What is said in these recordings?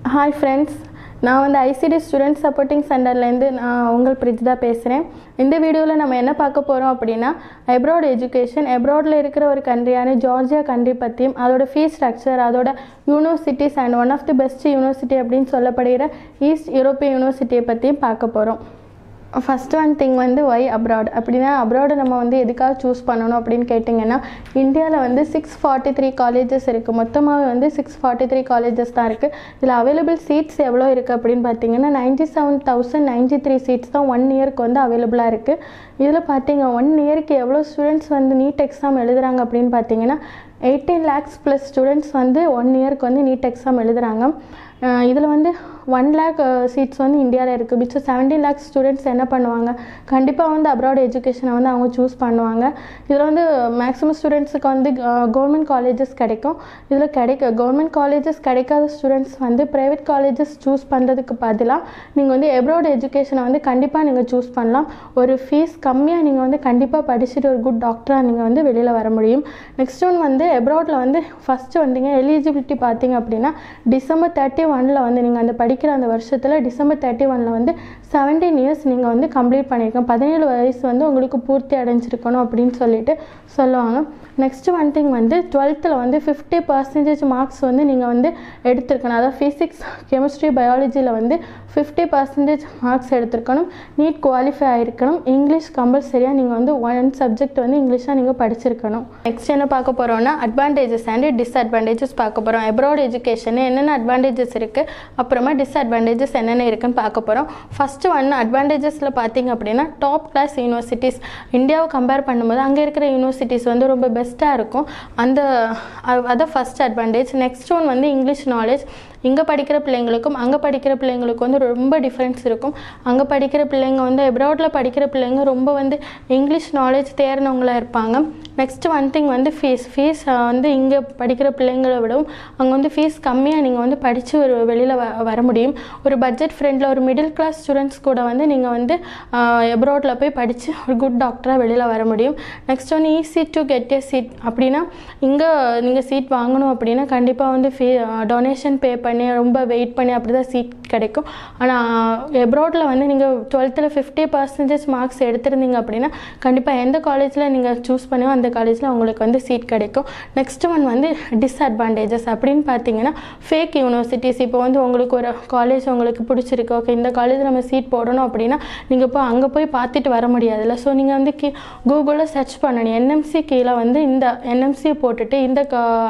hi friends நான் வந்து ICT student supporting சென்டர்லேருந்து நான் உங்கள் பிரிஜிதா பேசுகிறேன் இந்த வீடியோவில் நம்ம என்ன பார்க்க போகிறோம் அப்படின்னா எப்ராட் எஜுகேஷன் எப்ராடில் இருக்கிற ஒரு கண்ட்ரியான ஜார்ஜியா கண்ட்ரி பற்றியும் அதோட ஃபீஸ் ஸ்ட்ரக்சர் அதோட universities and one of the best university அப்படின்னு சொல்லப்படுகிற ஈஸ்ட் யூரோப்பிய யூனிவர்சிட்டியை பற்றியும் பார்க்க போகிறோம் ஃபஸ்ட் ஒன் திங் வந்து ஒய் அப்ராட் அப்படின்னா அப்ராடு நம்ம வந்து எதுக்காக சூஸ் பண்ணணும் அப்படின்னு கேட்டிங்கன்னா இந்தியாவில் வந்து சிக்ஸ் ஃபார்ட்டி த்ரீ காலேஜஸ் இருக்குது மொத்தமாக வந்து சிக்ஸ் ஃபார்ட்டி த்ரீ காலேஜஸ் தான் இருக்குது இதில் அவைலபிள் சீட்ஸ் எவ்வளோ இருக்குது அப்படின்னு பார்த்தீங்கன்னா ninety seven thousand ninety three seats தான் ஒன் இயருக்கு வந்து அவைலபிளாக இருக்குது இதில் பார்த்தீங்க ஒன் இயருக்கு எவ்வளோ ஸ்டூடெண்ட்ஸ் வந்து நீட் எக்ஸாம் எழுதுகிறாங்க அப்படின்னு பார்த்தீங்கன்னா எயிட்டீன் லேக்ஸ் ப்ளஸ் ஸ்டூடெண்ட்ஸ் வந்து ஒன் இயருக்கு வந்து நீட் எக்ஸாம் எழுதுகிறாங்க இதில் வந்து ஒன் லேக் சீட்ஸ் வந்து இந்தியாவில் இருக்குது மிச்சம் செவன்டீன் லேக்ஸ் ஸ்டூடெண்ட்ஸ் என்ன பண்ணுவாங்க கண்டிப்பாக வந்து அப்ராட் எஜுகேஷனை வந்து அவங்க சூஸ் பண்ணுவாங்க இதில் வந்து மேக்ஸிமம் ஸ்டூடெண்ட்ஸுக்கு வந்து கவர்மெண்ட் காலேஜஸ் கிடைக்கும் இதில் கிடைக்க கவர்மெண்ட் காலேஜஸ் கிடைக்காத ஸ்டூடெண்ட்ஸ் வந்து ப்ரைவேட் காலேஜஸ் சூஸ் பண்ணுறதுக்கு பதிலாக நீங்கள் வந்து எப்ராட் எஜுகேஷனை வந்து கண்டிப்பாக நீங்கள் சூஸ் பண்ணலாம் ஒரு ஃபீஸ் கம்மியாக நீங்கள் வந்து கண்டிப்பாக படிச்சுட்டு ஒரு குட் டாக்டராக நீங்கள் வந்து வெளியில் வர முடியும் நெக்ஸ்ட் ஒன் வந்து எப்ராடில் வந்து ஃபஸ்ட்டு வந்தீங்க எலிஜிபிலிட்டி பார்த்தீங்க அப்படின்னா டிசம்பர் தேர்ட்டி ஒனில் வந்து நீங்கள் அந்த படிக்கிற அந்த வருஷத்தில் டிசம்பர் தேர்ட்டி ஒனில் வந்து செவன்டீன் இயர்ஸ் நீங்கள் வந்து கம்ப்ளீட் பண்ணியிருக்கோம் பதினேழு வயசு வந்து உங்களுக்கு பூர்த்தி அடைஞ்சிருக்கணும் அப்படின்னு சொல்லிட்டு சொல்லுவாங்க நெக்ஸ்ட் ஒன் திங் வந்து டுவெல்த்தில் வந்து ஃபிஃப்டி பர்சன்டேஜ் மார்க்ஸ் வந்து நீங்கள் வந்து எடுத்திருக்கணும் அதாவது ஃபிசிக்ஸ் கெமிஸ்ட்ரி பயாலஜியில் வந்து ஃபிஃப்டி பர்சன்டேஜ் மார்க்ஸ் எடுத்திருக்கணும் நீட் குவாலிஃபை ஆகிருக்கணும் இங்கிலீஷ் கம்பல்சரியாக நீங்கள் வந்து ஒன் சப்ஜெக்ட் வந்து இங்கிலீஷாக நீங்கள் படிச்சிருக்கணும் நெக்ஸ்ட் என்ன பார்க்க போகிறோம்னா அட்வான்டேஜஸ் அண்ட் டிஸ்அட்வான்டேஜஸ் பார்க்க போகிறோம் எப்ராட் எஜுகேஷன் என்னென்ன அட்வான்டேஜஸ் இருக்குது அப்புறமா டிஸ்அட்வான்டேஜஸ் என்னென்ன இருக்குன்னு பார்க்க போகிறோம் ஃபஸ்ட்டு ஒன் அட்வான்டேஜஸில் பார்த்தீங்க அப்படின்னா டாப் கிளாஸ் யூனிவர்சிட்டிஸ் இந்தியாவை கம்பேர் பண்ணும்போது அங்கே இருக்கிற யூனிவர்சிட்டிஸ் வந்து ரொம்ப பெஸ்ட்டாக இருக்கும் அந்த அதான் ஃபஸ்ட் அட்வான்டேஜ் நெக்ஸ்ட் ஒன் வந்து இங்கிலீஷ் நாலேஜ் இங்கே படிக்கிற பிள்ளைங்களுக்கும் அங்கே படிக்கிற பிள்ளைங்களுக்கும் வந்து ரொம்ப டிஃப்ரென்ஸ் இருக்கும் அங்கே படிக்கிற பிள்ளைங்க வந்து எப்ராடில் படிக்கிற பிள்ளைங்க ரொம்ப வந்து இங்கிலீஷ் நாலேஜ் தேர்னவங்களாக இருப்பாங்க நெக்ஸ்ட் ஒன் திங் வந்து ஃபீஸ் ஃபீஸ் வந்து இங்கே படிக்கிற பிள்ளைங்களை விடவும் அங்கே வந்து ஃபீஸ் கம்மியாக நீங்கள் வந்து படித்து ஒரு வெளியில் வ வர முடியும் ஒரு பட்ஜெட் ஃப்ரெண்டில் ஒரு மிடில் கிளாஸ் ஸ்டூடெண்ட்ஸ் கூட வந்து நீங்கள் வந்து எப்ராடில் போய் படித்து ஒரு குட் டாக்டராக வெளியில் வர முடியும் நெக்ஸ்ட் ஒன்று easy to get a seat அப்படின்னா இங்கே நீங்கள் சீட் வாங்கணும் அப்படின்னா கண்டிப்பாக வந்து ஃபீ டொனேஷன் பே பண்ணி ரொம்ப வெயிட் பண்ணி அப்படி தான் சீட் கிடைக்கும் ஆனால் எப்ராடில் வந்து நீங்கள் டுவெல்த்தில் ஃபிஃப்டி பர்சன்டேஜ் மார்க்ஸ் எடுத்திருந்தீங்க அப்படின்னா கண்டிப்பாக எந்த காலேஜில் நீங்கள் சூஸ் பண்ணியோ அந்த காலேஜில் உங்களுக்கு வந்து சீட் கிடைக்கும் நெக்ஸ்ட் ஒன் வந்து டிஸ்அட்வான்டேஜஸ் அப்படின்னு பார்த்தீங்கன்னா ஃபேக் யூனிவர்சிட்டிஸ் இப்போ வந்து உங்களுக்கு ஒரு காலேஜ் உங்களுக்கு பிடிச்சிருக்கு ஓகே இந்த காலேஜில் நம்ம சீட் போடணும் அப்படின்னா நீங்கள் இப்போ அங்கே போய் பார்த்துட்டு வர முடியாதுல்ல ஸோ நீங்கள் வந்து கீ கூகுளில் சர்ச் பண்ணணும் என்எம்சி கீழே வந்து இந்த என்எம்சி போட்டுட்டு இந்த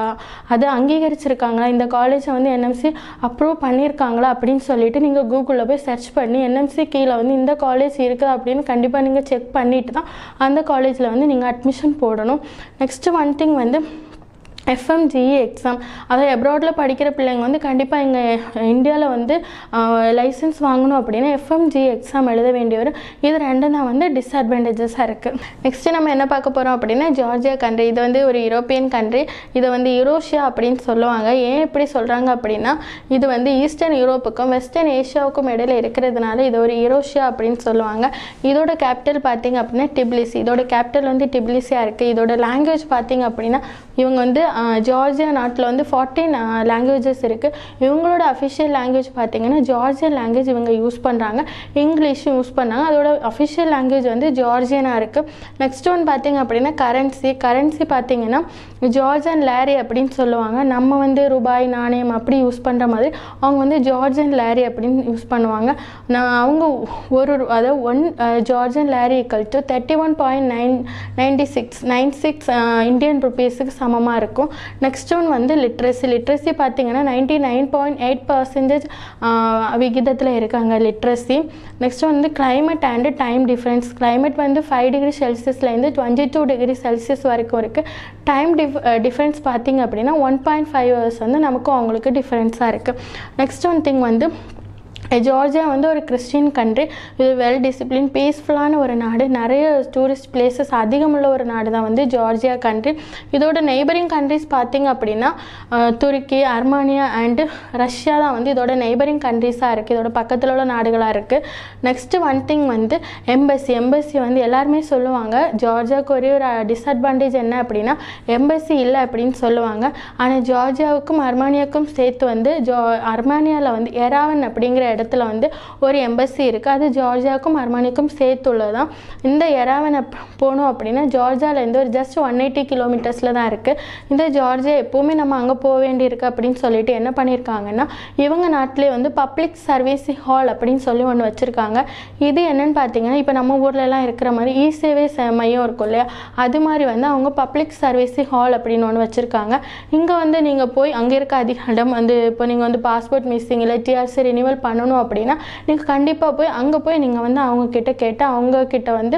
அதை அங்கீகரிச்சிருக்காங்களா இந்த காலேஜை வந்து என்எம்சி அப்ரூவ் பண்ணியிருக்காங்களா அப்படின்னு சொல்லிட்டு நீங்கள் கூகுளில் போய் சர்ச் பண்ணி என்எம்சி கீழே வந்து இந்த காலேஜ் இருக்குது அப்படின்னு கண்டிப்பாக நீங்கள் செக் பண்ணிட்டு தான் அந்த காலேஜில் வந்து நீங்கள் அட்மிஷன் போடணும் நெக்ஸ்ட்டு ஒன் திங் வந்து எஃப்எம்ஜிஇ எக்ஸாம் அதாவது எப்ராடில் படிக்கிற பிள்ளைங்க வந்து கண்டிப்பாக இங்கே இந்தியாவில் வந்து லைசன்ஸ் வாங்கணும் அப்படின்னா எஃப்எம்ஜி எக்ஸாம் எழுத வேண்டி வரும் இது ரெண்டும் தான் வந்து டிஸ்அட்வான்டேஜஸாக இருக்குது நெக்ஸ்ட்டு நம்ம என்ன பார்க்க போகிறோம் அப்படின்னா ஜார்ஜியா கண்ட்ரி இது வந்து ஒரு யூரோப்பியன் கண்ட்ரி இதை வந்து யூரோஷியா அப்படின்னு சொல்லுவாங்க ஏன் இப்படி சொல்கிறாங்க அப்படின்னா இது வந்து ஈஸ்டர்ன் யூரோப்புக்கும் வெஸ்டர்ன் ஏஷியாவுக்கும் இடையில இருக்கிறதுனால இது ஒரு யூரோஷியா அப்படின்னு சொல்லுவாங்க இதோட கேபிட்டல் பார்த்தீங்க அப்படின்னா டிப்லிசி இதோட கேபிட்டல் வந்து டிப்லிசியாக இருக்குது இதோட லாங்குவேஜ் பார்த்தீங்க அப்படின்னா இவங்க வந்து ஜார்ஜியா நாட்டில் வந்து ஃபார்ட்டின் லாங்குவேஜஸ் இருக்குது இவங்களோட அஃபிஷியல் லாங்குவேஜ் பார்த்தீங்கன்னா ஜார்ஜியன் லாங்குவேஜ் இவங்க யூஸ் பண்ணுறாங்க இங்கிலீஷும் யூஸ் பண்ணாங்க அதோட அஃபிஷியல் லாங்குவேஜ் வந்து ஜார்ஜியனாக இருக்குது நெக்ஸ்ட் ஒன் பார்த்தீங்க அப்படின்னா கரன்சி கரன்சி பார்த்தீங்கன்னா ஜார்ஜன் லேரி அப்படின்னு சொல்லுவாங்க நம்ம வந்து ரூபாய் நாணயம் அப்படி யூஸ் பண்ணுற மாதிரி அவங்க வந்து ஜார்ஜன் லேரி அப்படின்னு யூஸ் பண்ணுவாங்க நான் அவங்க ஒரு அதாவது one Georgian lari equal to thirty one point nine ninety six nine six Indian ருபீஸுக்கு சமமாக இருக்கும் நெக்ஸ்ட் ஒன் வந்து லிட்ரஸி லிட்ரஸி பார்த்தீங்கன்னா ninety nine point eight percentage விகிதத்தில் இருக்காங்க லிட்ரஸி நெக்ஸ்ட் வந்து climate and time difference climate வந்து ஃபைவ் டிகிரி செல்சியஸ்லேருந்து டுவெண்ட்டி டூ டிகிரி செல்சியஸ் வரைக்கும் இருக்குது டைம் டிஃப் டிஃப்ரென்ஸ் பார்த்தீங்க அப்படின்னா ஒன் பாயிண்ட் ஃபைவ் ஹவர்ஸ் வந்து நமக்கும் அவங்களுக்கு டிஃப்ரென்ஸாக இருக்குது நெக்ஸ்ட் ஒன் திங் வந்து ஜார்ஜியா வந்து ஒரு கிறிஸ்டின் கண்ட்ரி இது வெல் டிசிப்ளின் பீஸ்ஃபுல்லான ஒரு நாடு நிறைய டூரிஸ்ட் பிளேசஸ் அதிகமுள்ள ஒரு நாடு தான் வந்து ஜார்ஜியா கண்ட்ரி இதோட நெய்பரிங் கண்ட்ரிஸ் பார்த்தீங்க அப்படின்னா அஹ், துருக்கி அர்மானியா அண்டு ரஷ்யா தான் வந்து இதோட நெய்பரிங் கண்ட்ரிஸாக இருக்குது இதோட பக்கத்தில் உள்ள நாடுகளாக இருக்குது நெக்ஸ்ட்டு ஒன் திங் வந்து எம்பசி எம்பசி வந்து எல்லாருமே சொல்லுவாங்க ஜார்ஜியாவுக்கு ஒரே ஒரு டிஸ்அட்வான்டேஜ் என்ன அப்படின்னா எம்பசி இல்லை அப்படின்னு சொல்லுவாங்க ஆனால் ஜார்ஜியாவுக்கும் அர்மானியாவுக்கும் சேர்த்து வந்து ஜா அர்மானியாவில் வந்து எராவன் அப்படிங்கிற இடத்துல வந்து ஒரு எம்பசி இருக்குது அது ஜார்ஜியாவுக்கும் அர்மானியாவுக்கும் சேர்த்துள்ளது தான் இந்த எராவனை ப- போகணும் அப்படின்னா ஜார்ஜியாவிலேருந்து ஒரு ஜஸ்ட் ஒன் எயிட்டி கிலோமீட்டர்ஸில் தான் இருக்குது இந்த ஜார்ஜியா எப்போவுமே நம்ம அங்கே போக வேண்டியிருக்கு அப்படின்னு சொல்லிட்டு என்ன பண்ணியிருக்காங்கன்னா இவங்க நாட்டிலே வந்து பப்ளிக் சர்வீஸ் ஹால் அப்படின்னு சொல்லி ஒன்று வச்சுருக்காங்க இது என்னன்னு பார்த்தீங்கன்னா இப்போ நம்ம ஊர்லலாம் இருக்கிற மாதிரி இ சேவை ச- மையம் இருக்கும் இல்லையா அது மாதிரி வந்து அவங்க பப்ளிக் சர்வீஸ் ஹால் அப்படின்னு ஒன்று வச்சுருக்காங்க இங்கே வந்து நீங்கள் போய் அங்கே இருக்க அதிகாரம் வந்து இப்போ நீங்கள் வந்து பாஸ்போர்ட் மிஸ்ஸிங் இல்லை டிஆர்சி ரினிவல் பண்ணணும் அப்படின்னா நீங்கள் கண்டிப்பாக போய் அங்கே போய் நீங்கள் வந்து அவங்க கிட்ட கேட்டு அவங்க கிட்ட வந்து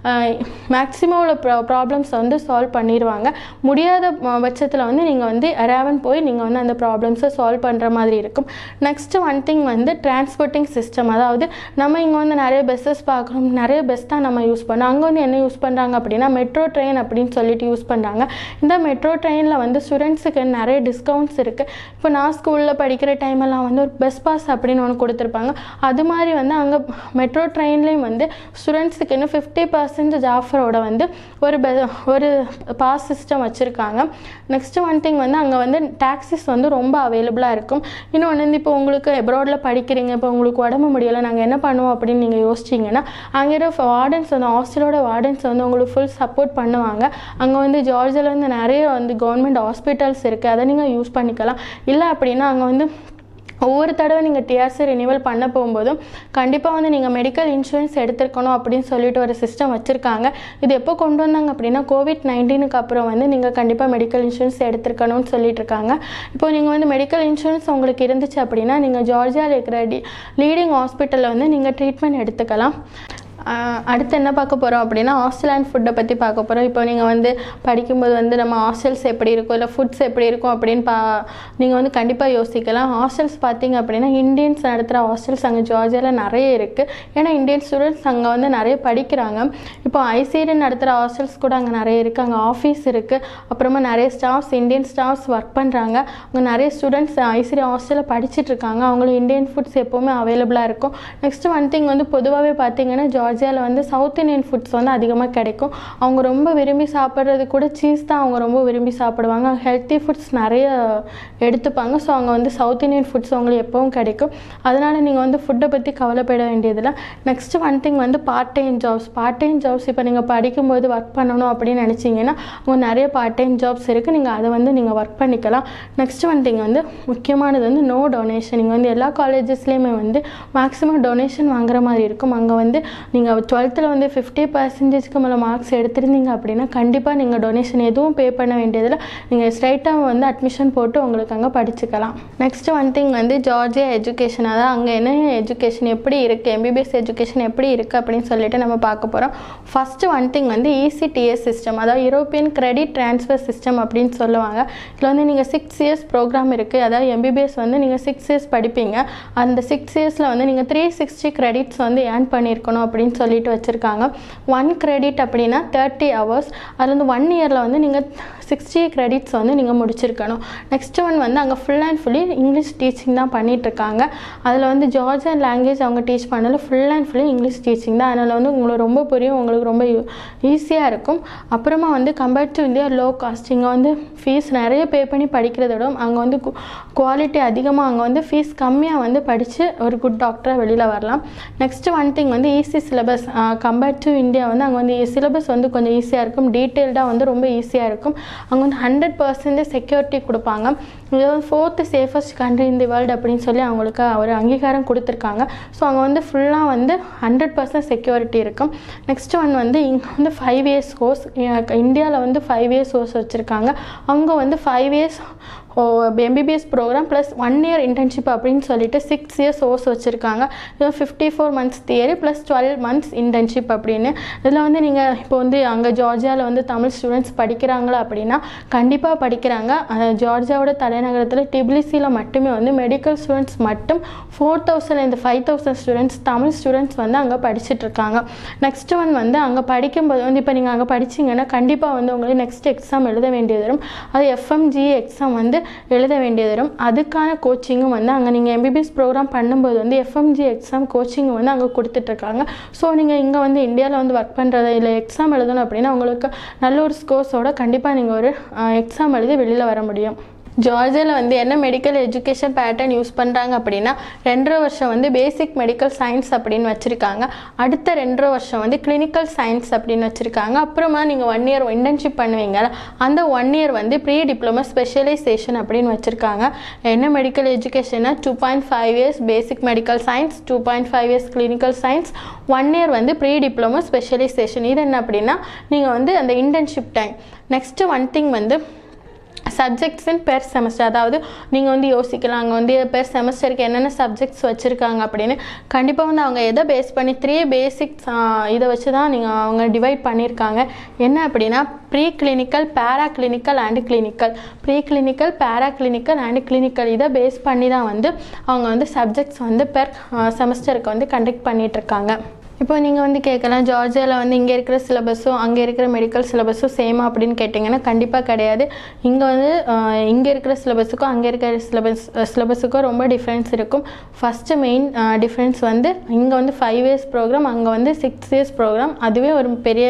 மேக்ஸிமம் உள்ள ப்ரா ப்ராப்ளம்ஸ் வந்து சால்வ் பண்ணிடுவாங்க முடியாத பட்சத்தில் வந்து நீங்கள் வந்து ரேவன் போய் நீங்கள் வந்து அந்த ப்ராப்ளம்ஸை சால்வ் பண்ணுற மாதிரி இருக்கும் நெக்ஸ்ட்டு ஒன் திங் வந்து டிரான்ஸ்போர்ட்டிங் சிஸ்டம் அதாவது நம்ம இங்கே வந்து நிறைய பஸ்ஸஸ் பார்க்குறோம் நிறைய பஸ் தான் நம்ம யூஸ் பண்ணோம் அங்கே வந்து என்ன யூஸ் பண்ணுறாங்க அப்படின்னா மெட்ரோ ட்ரெயின் அப்படின்னு சொல்லிட்டு யூஸ் பண்ணுறாங்க இந்த மெட்ரோ ட்ரெயினில் வந்து ஸ்டூடெண்ட்ஸுக்கு நிறைய டிஸ்கவுண்ட்ஸ் இருக்குது இப்போ நான் ஸ்கூலில் படிக்கிற டைமெல்லாம் வந்து ஒரு பஸ் பாஸ் அப்படின்னு ஒன்று கொடுத்துருப்பாங்க அது மாதிரி வந்து அங்கே மெட்ரோ ட்ரெயின்லேயும் வந்து ஸ்டூடெண்ட்ஸுக்கு இன்னும் ஃபிஃப்டி பர்சன்டேஜ் ஆஃபரோட வந்து ஒரு ப ஒரு பாஸ் சிஸ்டம் வச்சுருக்காங்க நெக்ஸ்ட்டு ஒன் திங் வந்து அங்கே வந்து டாக்ஸிஸ் வந்து ரொம்ப அவைலபிளாக இருக்கும் இன்னொன்று வந்து இப்போ உங்களுக்கு எப்ராடில் படிக்கிறீங்க இப்போ உங்களுக்கு உடம்பு முடியலை நாங்கள் என்ன பண்ணுவோம் அப்படின்னு நீங்கள் யோசிச்சிங்கன்னா அங்கே இருக்க வார்டன்ஸ் வந்து ஹாஸ்டலோட வார்டன்ஸ் வந்து உங்களுக்கு ஃபுல் சப்போர்ட் பண்ணுவாங்க அங்கே வந்து ஜார்ஜியாவில் வந்து நிறைய வந்து கவர்மெண்ட் ஹாஸ்பிட்டல்ஸ் இருக்குது அதை நீங்கள் யூஸ் பண்ணிக்கலாம் இல்லை அப்படின்னா அங்கே வந்து ஒவ்வொரு தடவை நீங்கள் டிஆர்சி ரினிவல் பண்ண போகும்போதும் கண்டிப்பாக வந்து நீங்கள் மெடிக்கல் இன்சூரன்ஸ் எடுத்திருக்கணும் அப்படின்னு சொல்லிட்டு ஒரு சிஸ்டம் வச்சுருக்காங்க இது எப்போ கொண்டு வந்தாங்க அப்படின்னா கோவிட் நைன்டீனுக்கு அப்புறம் வந்து நீங்கள் கண்டிப்பாக மெடிக்கல் இன்சூரன்ஸ் எடுத்திருக்கணும்னு சொல்லிட்டு இருக்காங்க இப்போ நீங்கள் வந்து மெடிக்கல் இன்சூரன்ஸ் உங்களுக்கு இருந்துச்சு அப்படின்னா நீங்கள் ஜார்ஜியாவில் இருக்கிற டி லீடிங் ஹாஸ்பிட்டலில் வந்து நீங்கள் ட்ரீட்மெண்ட் எடுத்துக்கலாம் ஆஹ் அடுத்து என்ன பார்க்க போகிறோம் அப்படின்னா ஹாஸ்டல் அண்ட் ஃபுட்டை பற்றி பார்க்க போகிறோம் இப்போ நீங்கள் வந்து படிக்கும்போது வந்து நம்ம ஹாஸ்டல்ஸ் எப்படி இருக்கும் இல்லை ஃபுட்ஸ் எப்படி இருக்கும் அப்படின்னு பா நீங்கள் வந்து கண்டிப்பாக யோசிக்கலாம் ஹாஸ்டல்ஸ் பார்த்தீங்க அப்படின்னா இந்தியன்ஸ் நடத்துகிற ஹாஸ்டல்ஸ் அங்கே ஜார்ஜியாவில் நிறைய இருக்குது ஏன்னா இந்தியன் ஸ்டூடெண்ட்ஸ் அங்கே வந்து நிறைய படிக்கிறாங்க இப்போ ஐசிடி நடத்துகிற ஹாஸ்டல்ஸ் கூட அங்கே நிறைய இருக்குது அங்கே ஆஃபீஸ் இருக்குது அப்புறமா நிறைய ஸ்டாஃப்ஸ் இந்தியன் ஸ்டாஃப்ஸ் ஒர்க் பண்ணுறாங்க அங்கே நிறைய ஸ்டூடெண்ட்ஸ் ஐசிடி ஹாஸ்டலில் படிச்சுட்டு இருக்காங்க அவங்களுக்கு இந்தியன் ஃபுட்ஸ் எப்போவுமே அவைலபிளாக இருக்கும் நெக்ஸ்ட் ஒன் திங் வந்து பொதுவாகவே பார்த்தீங்கன்னா ஜார்ஜியாவில் வந்து சவுத் இந்தியன் ஃபுட்ஸ் வந்து அதிகமாக கிடைக்கும் அவங்க ரொம்ப விரும்பி சாப்பிட்றது கூட சீஸ் தான் அவங்க ரொம்ப விரும்பி சாப்பிடுவாங்க ஹெல்த்தி ஃபுட்ஸ் நிறைய எடுத்துப்பாங்க ஸோ அவங்க வந்து சவுத் இந்தியன் ஃபுட்ஸ் அவங்களுக்கு எப்பவும் கிடைக்கும் அதனால் நீங்கள் வந்து ஃபுட்டை பற்றி கவலைப்பட வேண்டியதில்லை நெக்ஸ்ட் ஒன் திங் வந்து part time jobs part time jobs இப்போ நீங்கள் படிக்கும்போது ஒர்க் பண்ணணும் அப்படின்னு நினச்சிங்கன்னா அவங்க நிறைய பார்ட் டைம் ஜாப்ஸ் இருக்குது நீங்கள் அதை வந்து நீங்கள் ஒர்க் பண்ணிக்கலாம் நெக்ஸ்ட் ஒன் திங் வந்து முக்கியமானது வந்து நோ டொனேஷன் நீங்கள் வந்து எல்லா காலேஜஸ்லேயுமே வந்து மேக்ஸிமம் டொனேஷன் வாங்குற மாதிரி இருக்கும் அங்கே வந்து நீங்கள் டுவெல்த்தில் வந்து ஃபிஃப்டி பர்சன்டேஜ்க்கு மேலே மார்க்ஸ் எடுத்திருந்தீங்க அப்படின்னா கண்டிப்பாக நீங்கள் டொனேஷன் எதுவும் பே பண்ண வேண்டியதில்லை நீங்கள் ஸ்ட்ரைட்டாக வந்து அட்மிஷன் போட்டு உங்களுக்கு அங்கே படிச்சுக்கலாம் நெக்ஸ்ட் ஒன் திங் வந்து ஜார்ஜியா எஜுகேஷன் அதான் அங்கே என்ன எஜுகேஷன் எப்படி இருக்குது எம்பிபிஎஸ் எஜுகேஷன் எப்படி இருக்குது அப்படின்னு சொல்லிட்டு நம்ம பார்க்க போகிறோம் ஃபஸ்ட்டு ஒன் திங் வந்து இசிடிஎஸ் சிஸ்டம் அதாவது யூரோப்பியன் கிரெடிட் ட்ரான்ஸ்ஃபர் சிஸ்டம் அப்படின்னு சொல்லுவாங்க இதில் வந்து நீங்கள் சிக்ஸ் இயர்ஸ் ப்ரோக்ராம் இருக்குது அதாவது எம்பிபிஎஸ் வந்து நீங்கள் சிக்ஸ் இயர்ஸ் படிப்பீங்க அந்த சிக்ஸ் இயர்ஸில் வந்து நீங்கள் த்ரீ சிக்ஸ்டி கிரெடிட்ஸ் வந்து ஏர்ன் பண்ணியிருக்கணும் அப்படின்னு சொல்லிட்டு வச்சுருக்காங்க ஒன் கிரெடிட் அப்படின்னா தேர்ட்டி ஹவர்ஸ் அதில் வந்து ஒன் இயரில் வந்து நீங்கள் சிக்ஸ்டி கிரெடிட்ஸ் வந்து நீங்கள் முடிச்சிருக்கணும் நெக்ஸ்ட் ஒன் வந்து அங்கே full and fully English teaching தான் பண்ணிகிட்ருக்காங்க அதில் வந்து ஜார்ஜியன் லாங்குவேஜ் அவங்க டீச் பண்ணல full and fully English teaching தான் அதனால் வந்து உங்களுக்கு ரொம்ப புரியும் உங்களுக்கு ரொம்ப ஈஸியாக இருக்கும் அப்புறமா வந்து compared to India low cost இங்கே வந்து ஃபீஸ் நிறைய பே பண்ணி படிக்கிறத விட அங்கே வந்து குவாலிட்டி அதிகமாக அங்கே வந்து ஃபீஸ் கம்மியாக வந்து படித்து ஒரு குட் டாக்டராக வெளியில் வரலாம் நெக்ஸ்ட் ஒன் திங் வந்து easy syllabus compared to India வந்து அங்கே வந்து சிலபஸ் வந்து கொஞ்சம் ஈஸியாக இருக்கும் டீட்டெயில்டாக வந்து ரொம்ப ஈஸியாக இருக்கும் அங்கே வந்து ஹண்ட்ரட் பர்சன்டேஜ் செக்யூரிட்டி கொடுப்பாங்க இது வந்து fourth safest country in the world அப்படின்னு சொல்லி அவங்களுக்கு ஒரு அங்கீகாரம் கொடுத்துருக்காங்க ஸோ அங்கே வந்து ஃபுல்லாக வந்து ஹண்ட்ரட் பர்சன்ட் செக்யூரிட்டி இருக்கும் நெக்ஸ்ட் ஒன் வந்து இங்கே வந்து ஃபைவ் இயர்ஸ் கோர்ஸ் இந்தியாவில் வந்து ஃபைவ் இயர்ஸ் கோர்ஸ் வச்சுருக்காங்க அங்கே வந்து five years MBBS programme plus one year internship அப்படின்னு சொல்லிட்டு சிக்ஸ் இயர்ஸ் ஓர்ஸ் வச்சுருக்காங்க இது fifty four months theory plus twelve months internship அப்படின்னு இதில் வந்து நீங்கள் இப்போ வந்து அங்கே ஜார்ஜியாவில் வந்து தமிழ் ஸ்டூடெண்ட்ஸ் படிக்கிறாங்களா அப்படின்னா கண்டிப்பாக படிக்கிறாங்க அஹ் ஜார்ஜியாவோட தலைநகரத்தில் டிபிலிசியில் மட்டுமே வந்து மெடிக்கல் ஸ்டூடெண்ட்ஸ் மட்டும் ஃபோர் தௌசண்ட்லேருந்து five thousand students Tamil students வந்து அங்கே படிச்சுட்டு இருக்காங்க நெக்ஸ்ட் ஒன் வந்து அங்கே படிக்கும்போது வந்து இப்போ நீங்கள் அங்கே படிச்சீங்கன்னா கண்டிப்பாக வந்து உங்களுக்கு நெக்ஸ்ட் எக்ஸாம் எழுத வேண்டியது வரும் அது எஃப்எம்ஜி எக்ஸாம் வந்து எழுத வேண்டியது வரும் அதுக்கான கோச்சிங்கும் வந்து அங்கே நீங்கள் எம்பிபிஎஸ் ப்ரோக்ராம் பண்ணும்போது வந்து எஃப்எம்ஜி எக்ஸாம் கோச்சிங் வந்து அங்கே கொடுத்துட்ருக்காங்க ஸோ நீங்கள் இங்கே வந்து இந்தியாவில் வந்து ஒர்க் பண்ணுறது இல்லை எக்ஸாம் எழுதணும் அப்படின்னா உங்களுக்கு நல்ல ஒரு ஸ்கோர்ஸோட கண்டிப்பாக நீங்கள் ஒரு எக்ஸாம் எழுதி வெளியில் வர முடியும் ஜார்ஜியாவில் வந்து என்ன மெடிக்கல் எஜுகேஷன் பேட்டர்ன் யூஸ் பண்ணுறாங்க அப்படின்னா ரெண்டரை வருஷம் வந்து பேசிக் மெடிக்கல் சயின்ஸ் அப்படின்னு வச்சுருக்காங்க அடுத்த ரெண்டரை வருஷம் வந்து கிளினிக்கல் சயின்ஸ் அப்படின்னு வச்சுருக்காங்க அப்புறமா நீங்கள் ஒன் இயர் இன்டர்ன்ஷிப் பண்ணுவீங்கல்ல அந்த ஒன் இயர் வந்து ப்ரீ டிப்ளமோ ஸ்பெஷலைசேஷன் அப்படின்னு வச்சுருக்காங்க என்ன மெடிக்கல் எஜுகேஷன்னா two point five years basic medical science two point five years clinical science one year வந்து ப்ரீ டிப்ளமோ ஸ்பெஷலைசேஷன் இது என்ன அப்படின்னா நீங்கள் வந்து அந்த internship time next one thing வந்து சப்ஜெக்ட்ஸ் இன் பெர் செமஸ்டர் அதாவது நீங்கள் வந்து யோசிக்கலாம் அங்கே வந்து பெர் செமஸ்டருக்கு என்னென்ன சப்ஜெக்ட்ஸ் வச்சுருக்காங்க அப்படின்னு கண்டிப்பாக வந்து அவங்க எதை பேஸ் பண்ணி த்ரீ பேசிக்ஸ் இதை வச்சு தான் நீங்கள் அவங்க டிவைட் பண்ணியிருக்காங்க என்ன அப்படின்னா pre clinical para clinical and clinical pre clinical para clinical and clinical இதை பேஸ் பண்ணி தான் வந்து அவங்க வந்து சப்ஜெக்ட்ஸ் வந்து பெர் செமஸ்டருக்கு வந்து கண்டக்ட் பண்ணிகிட்ருக்காங்க இப்போ நீங்கள் வந்து கேட்கலாம் ஜார்ஜியாவில் வந்து இங்கே இருக்கிற சிலபஸும் அங்கே இருக்கிற மெடிக்கல் சிலபஸும் சேமா அப்படின்னு கேட்டிங்கன்னா கண்டிப்பாக கிடையாது இங்கே வந்து இங்கே இருக்கிற சிலபஸுக்கும் அங்கே இருக்கிற சிலபஸ் சிலபஸுக்கும் ரொம்ப டிஃப்ரென்ஸ் இருக்கும் ஃபஸ்ட்டு மெயின் டிஃப்ரென்ஸ் வந்து இங்கே வந்து ஃபைவ் இயர்ஸ் ப்ரோக்ராம் அங்கே வந்து சிக்ஸ் இயர்ஸ் ப்ரோக்ராம் அதுவே ஒரு பெரிய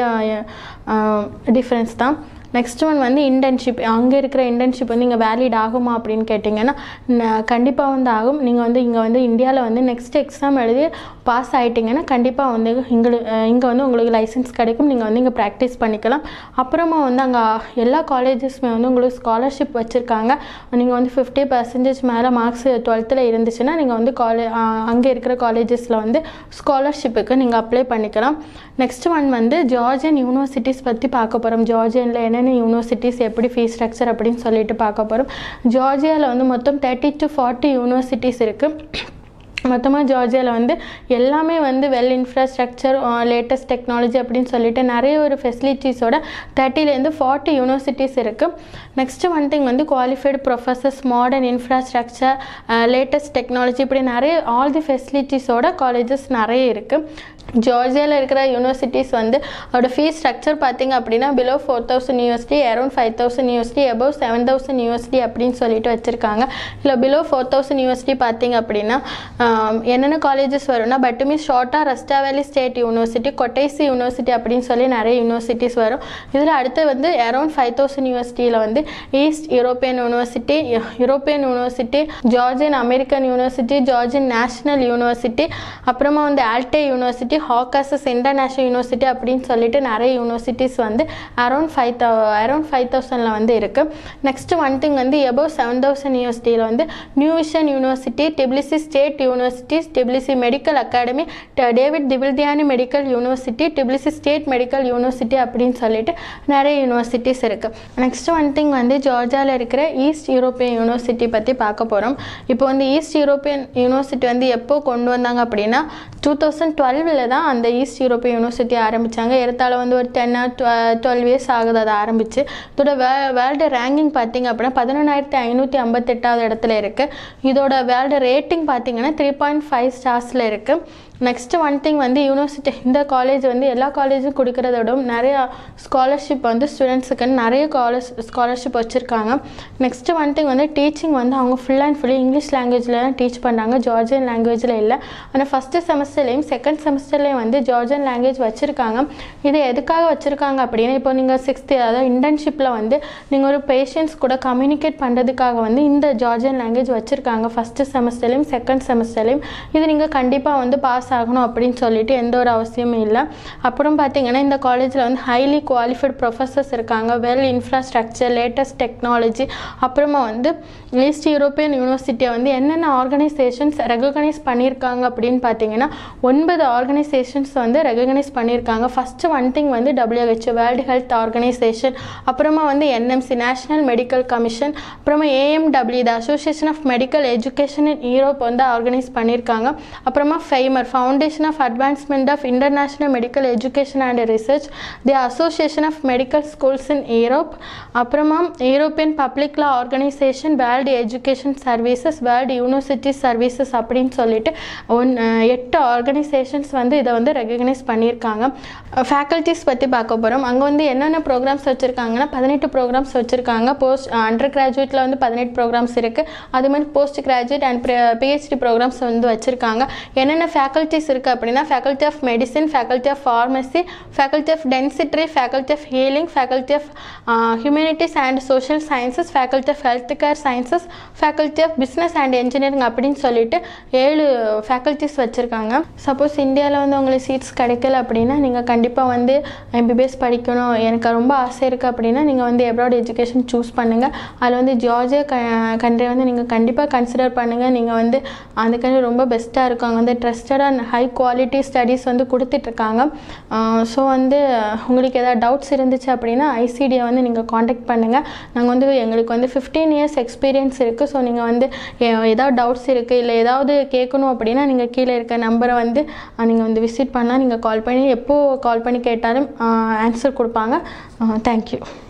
டிஃப்ரென்ஸ் தான் நெக்ஸ்ட் ஒன் வந்து இன்டர்ன்ஷிப் அங்கே இருக்கிற இன்டர்ன்ஷிப் வந்து இங்கே வேலிட் ஆகுமா அப்படின்னு கேட்டிங்கன்னா கண்டிப்பாக வந்து ஆகும் நீங்கள் வந்து இங்கே வந்து இந்தியாவில் வந்து நெக்ஸ்ட் எக்ஸாம் எழுதி பாஸ் ஆகிட்டிங்கன்னா கண்டிப்பாக வந்து எங்களுக்கு இங்கே வந்து உங்களுக்கு லைசன்ஸ் கிடைக்கும் நீங்கள் வந்து இங்கே ப்ராக்டிஸ் பண்ணிக்கலாம் அப்புறமா வந்து அங்கே எல்லா காலேஜஸ்மே வந்து உங்களுக்கு ஸ்காலர்ஷிப் வச்சுருக்காங்க நீங்கள் வந்து ஃபிஃப்டி பர்சன்டேஜ் மேலே மார்க்ஸ் டுவெல்த்தில் இருந்துச்சுன்னா நீங்கள் வந்து காலே அங்கே இருக்கிற காலேஜஸில் வந்து ஸ்காலர்ஷிப்புக்கு நீங்கள் அப்ளை பண்ணிக்கலாம் நெக்ஸ்ட் ஒன் வந்து ஜார்ஜியன் யூனிவர்சிட்டிஸ் பற்றி பார்க்க போகிறோம் ஜார்ஜியனில் என்னென்ன யூனிவர்சிட்டிஸ் எப்படி ஃபீஸ் ஸ்ட்ரக்சர் அப்படின்னு சொல்லிட்டு பார்க்க போகிறோம் ஜார்ஜியாவில் வந்து மொத்தம் தேர்ட்டி டு ஃபார்ட்டி யூனிவர்சிட்டிஸ் இருக்குது மொத்தமாக ஜார்ஜியாவில் வந்து எல்லாமே வந்து வெல் இன்ஃப்ராஸ்ட்ரக்சர் லேட்டஸ்ட் டெக்னாலஜி அப்படின்னு சொல்லிட்டு நிறைய ஒரு ஃபெசிலிட்டிஸோட தேர்ட்டிலேருந்து ஃபார்ட்டி யூனிவர்சிட்டிஸ் இருக்குது நெக்ஸ்ட்டு ஒன் திங் வந்து qualified professors modern infrastructure latest technology இப்படி நிறைய ஆல் தி ஃபெசிலிட்டிஸோட காலேஜஸ் நிறைய இருக்குது ஜார்ஜியாவில் இருக்கிற யூனிவர்சிட்டிஸ் வந்து அதோட ஃபீஸ் ஸ்ட்ரக்சர் பார்த்தீங்க அப்படின்னா below four thousand USD around five thousand USD above seven thousand USD அப்படின்னு சொல்லிட்டு வச்சுருக்காங்க இல்லை பிலோ ஃபோர் தௌசண்ட் யூஎஸ்டி பார்த்தீங்க அப்படின்னா என்னென்ன காலேஜஸ் வரும்னா பட்டுமி ஷார்ட்டா ரஸ்டா வேலி ஸ்டேட் யூனிவர்சிட்டி கொட்டைசி யூனிவர்சிட்டி அப்படின்னு சொல்லி நிறைய யூனிவர்சிட்டிஸ் வரும் இதில் அடுத்து வந்து அரௌண்ட் ஃபைவ் தௌசண்ட் யூனிவர்சிட்டியில் வந்து East European University European University Georgian American University Georgian National University அப்புறமா வந்து Alte University Caucasus International University அப்படின்னு சொல்லிட்டு நிறைய யூனிவர்சிட்டிஸ் வந்து around five thou around five தௌசண்டில் வந்து இருக்குது நெக்ஸ்ட் ஒன் திங் வந்து எபோவ் செவன் தௌசண்ட் யூனிவர்சிட்டியில் வந்து New Vision University Tbilisi State universities Tbilisi Medical Academy David Tvildiani Medical University Tbilisi State Medical University அப்படின்னு சொல்லிட்டு நிறைய யூனிவர்சிட்டிஸ் இருக்குது நெக்ஸ்ட் ஒன் திங் வந்து ஜார்ஜியாவில் இருக்கிற ஈஸ்ட் யூரோப்பியன் யூனிவர்சிட்டி பற்றி பார்க்க போகிறோம் இப்போ வந்து ஈஸ்ட் யூரோப்பியன் யூனிவர்சிட்டி வந்து எப்போ கொண்டு வந்தாங்க அப்படின்னா டூ தௌசண்ட் டுவெல்வில் தான் அந்த ஈஸ்ட் யூரோப்பியன் யூனிவர்சிட்டி ஆரம்பித்தாங்க ஏறத்தாழ வந்து ஒரு டென் டுவெல் இயர்ஸ் ஆகுது அதை ஆரம்பித்து இதோட வே வேர்ல்டு ரேங்கிங் பார்த்தீங்க அப்படின்னா பதினொன்றாயிரத்தி ஐநூற்றி ஐம்பத்தெட்டாவது இடத்துல இருக்குது இதோட வேர்ல்டு ரேட்டிங் பார்த்தீங்கன்னா த்ரீ பாயிண்ட் ஃபைவ் ஸ்டார்ஸில் இருக்குது நெக்ஸ்ட்டு ஒன் திங் வந்து யூனிவர்சிட்டி இந்த காலேஜ் வந்து எல்லா காலேஜும் கொடுக்குறத விட நிறையா ஸ்காலர்ஷிப் வந்து ஸ்டூடெண்ட்ஸுக்குன்னு நிறைய காலர்ஸ் ஸ்காலர்ஷிப் வச்சுருக்காங்க நெக்ஸ்ட்டு ஒன் திங் வந்து டீச்சிங் வந்து அவங்க ஃபுல் அண்ட் ஃபுல்லி இங்கிலீஷ் லாங்குவேஜில் தான் டீச் பண்ணுறாங்க ஜார்ஜியன் லாங்குவேஜில் இல்லை ஆனால் ஃபஸ்ட்டு செமஸ்டர்லேயும் செகண்ட் செமஸ்டர்லேயும் வந்து ஜார்ஜியன் லாங்குவேஜ் வச்சுருக்காங்க இது எதுக்காக வச்சுருக்காங்க அப்படின்னா இப்போ நீங்கள் சிக்ஸ்த்து அதாவது இன்டர்ன்ஷிப்பில் வந்து நீங்கள் ஒரு பேஷண்ட்ஸ் கூட கம்யூனிகேட் பண்ணுறதுக்காக வந்து இந்த ஜார்ஜியன் லாங்குவேஜ் வச்சுருக்காங்க ஃபஸ்ட்டு செமஸ்டர்லேயும் செகண்ட் செமஸ்டர்லேயும் இது நீங்கள் கண்டிப்பாக வந்து பாஸ் பாஸ் ஆகணும் அப்படின்னு சொல்லிட்டு எந்த ஒரு அவசியமும் இல்லை அப்புறம் பார்த்தீங்கன்னா இந்த காலேஜில் வந்து ஹைலி குவாலிஃபைட் ப்ரொஃபஸர்ஸ் இருக்காங்க வெல் இன்ஃப்ராஸ்ட்ரக்சர் லேட்டஸ்ட் டெக்னாலஜி அப்புறமா வந்து ஈஸ்ட் யூரோப்பியன் யூனிவர்சிட்டியை வந்து என்னென்ன ஆர்கனைசேஷன்ஸ் ரெகக்னைஸ் பண்ணியிருக்காங்க அப்படின்னு பார்த்தீங்கன்னா ஒன்பது ஆர்கனைசேஷன்ஸ் வந்து ரெகக்னைஸ் பண்ணியிருக்காங்க ஃபஸ்ட்டு ஒன் திங் வந்து WHO வேர்ல்டு ஹெல்த் ஆர்கனைசேஷன் அப்புறமா வந்து என்எம்சி நேஷனல் மெடிக்கல் கமிஷன் அப்புறமா AMW the association of medical education in Europe வந்து ஆர்கனைஸ் பண்ணியிருக்காங்க அப்புறமா FAIMER foundation of advancement of international medical education and research the association of medical schools in Europe அப்புறமா European public law organisation world education services world university services அப்படின்னு சொல்லிட்டு one எட்டு organisations வந்து இதை வந்து ரெகக்னைஸ் பண்ணியிருக்காங்க ஃபேக்கல்ட்டிஸ் பற்றி பார்க்க போகிறோம் அங்கே வந்து என்னென்ன ப்ரோக்ராம்ஸ் வச்சுருக்காங்கன்னா பதினெட்டு ப்ரோக்ராம்ஸ் வச்சுருக்காங்க போஸ்ட் அண்டர் கிராஜுவேட்டில் வந்து பதினெட்டு ப்ரோக்ராம்ஸ் இருக்குது அது மாதிரி post graduate and PhD programmes வந்து வச்சுருக்காங்க என்னென்ன ஃபேக்கல்ட்டிஸ் இருக்குது அப்படின்னா faculty of medicine faculty of pharmacy faculty of dentistry faculty of healing faculty of humanities and social sciences faculty of health care sciences faculty of business and engineering அப்படின்னு சொல்லிட்டு ஏழு faculties வச்சுருக்காங்க suppose இந்தியாவில் வந்து உங்களுக்கு seeds கிடைக்கல அப்படின்னா நீங்கள் கண்டிப்பாக வந்து எம்பிபிஎஸ் படிக்கணும் எனக்கு ரொம்ப ஆசை இருக்குது அப்படின்னா நீங்கள் வந்து எப்ராட் எஜுகேஷன் சூஸ் பண்ணுங்கள் அதில் வந்து ஜார்ஜியா க கண்ட்ரி வந்து நீங்கள் கண்டிப்பாக கன்சிடர் பண்ணுங்கள் நீங்கள் வந்து அந்த கண்ட்ரி ரொம்ப பெஸ்ட்டாக இருக்கும் அங்கே வந்து trusted and high quality studies வந்து கொடுத்துட்ருக்காங்க ஸோ வந்து உங்களுக்கு ஏதாவது டவுட்ஸ் இருந்துச்சு அப்படின்னா ஐசிடியை வந்து நீங்கள் காண்டாக்ட் பண்ணுங்கள் நாங்கள் வந்து எங்களுக்கு வந்து ஃபிஃப்டீன் இயர்ஸ் எக்ஸ்பீரியன்ஸ் இருக்குது ஸோ நீங்கள் வந்து எ- ஏதாவது டவுட்ஸ் இருக்குது இல்லை ஏதாவது கேட்கணும் அப்படின்னா நீங்கள் கீழே இருக்க நம்பரை வந்து நீங்கள் வந்து விசிட் பண்ணால் நீங்கள் கால் பண்ணி எப்போது கால் பண்ணி கேட்டாலும் ஆன்சர் கொடுப்பாங்க தேங்க்யூ